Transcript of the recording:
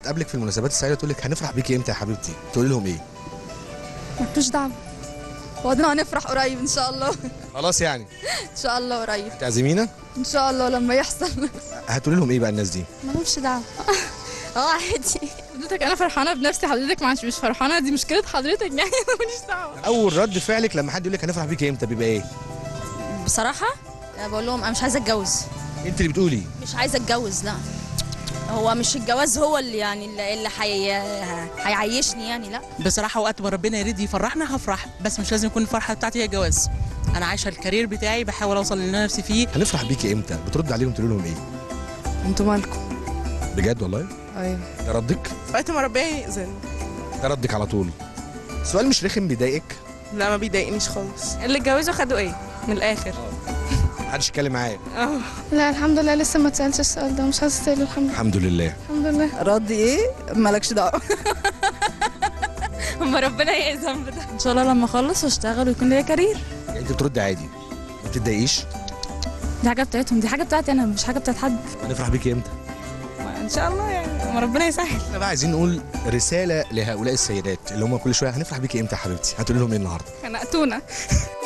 تقابلك في المناسبات السعيده تقول لك هنفرح بيكي امتى يا حبيبتي تقولي لهم ايه مالكوش دعوه وبعدين هنفرح قريب ان شاء الله خلاص يعني ان شاء الله قريب تعزمينا ان شاء الله لما يحصل هتقولي لهم ايه بقى الناس دي مالهمش دعوه اه عادي حضرتك انا فرحانه بنفسي حضرتك ما مش فرحانه دي مشكله حضرتك يعني ماليش دعوه اول رد فعلك لما حد يقول لك هنفرح بيكي امتى بيبقى ايه بصراحة أنا بقول لهم أنا مش عايزة أتجوز انت اللي بتقولي مش عايزة أتجوز لا هو مش الجواز هو اللي يعني اللي اللي حي... هيعيشني يعني لا بصراحه وقت ما ربنا يريد يفرحنا هفرح بس مش لازم يكون الفرحه بتاعتي هي الجواز انا عايشه الكارير بتاعي بحاول اوصل اللي أنا نفسي فيه هنفرح بيكي امتى بترد عليهم تقول لهم ايه انتوا مالكم بجد والله ايوه ده ردك وقت ما ربنا يأذن ده ردك على طول سؤال مش رخم بيضايقك لا ما بيضايقنيش خالص اللي اتجوزوا خدوا ايه من الاخر محدش يتكلم معايا اه لا الحمد لله لسه ما اتسالش السؤال ده مش عايزه اساله الحمد الحمد لله الحمد لله رد ايه مالكش دعوه اما ربنا يأذن بده ان شاء الله لما اخلص واشتغل ويكون ليا كارير يعني انت بترد عادي ما بتتضايقيش دي حاجه بتاعتهم دي حاجه بتاعتي انا مش حاجه بتاعت حد هنفرح بيكي امتى ان شاء الله يعني ما ربنا يسهل احنا بقى عايزين نقول رساله لهؤلاء السيدات اللي هم كل شويه هنفرح بيكي امتى يا حبيبتي هتقول لهم ايه النهارده خنقتونا